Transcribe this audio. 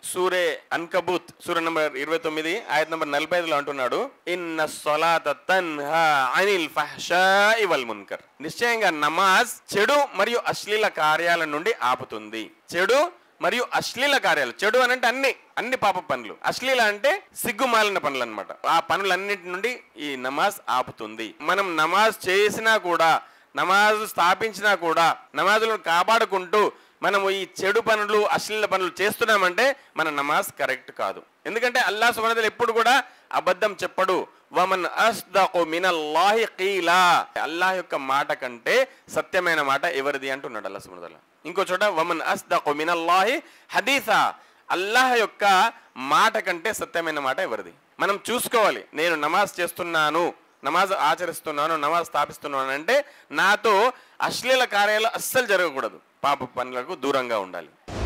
సూరే అన్కబూత్ సూర నంబర్ ఇరవై తొమ్మిది ఆయత నంబర్ నలభై ఐదులో అంటున్నాడు ఇన్న సొలాత తన్హా అనిల్ ఫహషాయి వల్ మున్కర్ నిశ్చయంగా నమాజ్ చెడు మరియు అశ్లీల కార్యాల నుండి ఆపుతుంది చెడు మరియు అశ్లీల కార్యాలు చెడు అని అంటే అన్ని అన్ని పాప పనులు అశ్లీల అంటే సిగ్గుమాలిన పనులు అనమాట ఆ పనులన్నిటి నుండి ఈ నమాజ్ ఆపుతుంది మనం నమాజ్ చేసినా కూడా నమాజ్ స్థాపించినా కూడా నమాజులను కాపాడుకుంటూ మనము ఈ చెడు పనులు అశ్లీల పనులు చేస్తున్నామంటే మన నమాజ్ కరెక్ట్ కాదు ఎందుకంటే అల్లా సుమనదలు ఎప్పుడు కూడా అబద్ధం చెప్పడు వమన్ అస్దకు మినల్లాహి కీలా అల్లాహ్ యొక్క మాట కంటే సత్యమైన మాట ఎవరిది అంటున్నాడు అల్లా సుమనదల ఇంకో చోట వమన్ అస్దకు మినల్లాహి హదీసా అల్లాహ్ యొక్క మాట కంటే సత్యమైన మాట ఎవరిది మనం చూసుకోవాలి నేను నమాజ్ చేస్తున్నాను నమాజ్ ఆచరిస్తున్నాను నమాజ్ స్థాపిస్తున్నాను అంటే నాతో అశ్లీల కార్యాలు అస్సలు జరగకూడదు పాప పనులకు దూరంగా ఉండాలి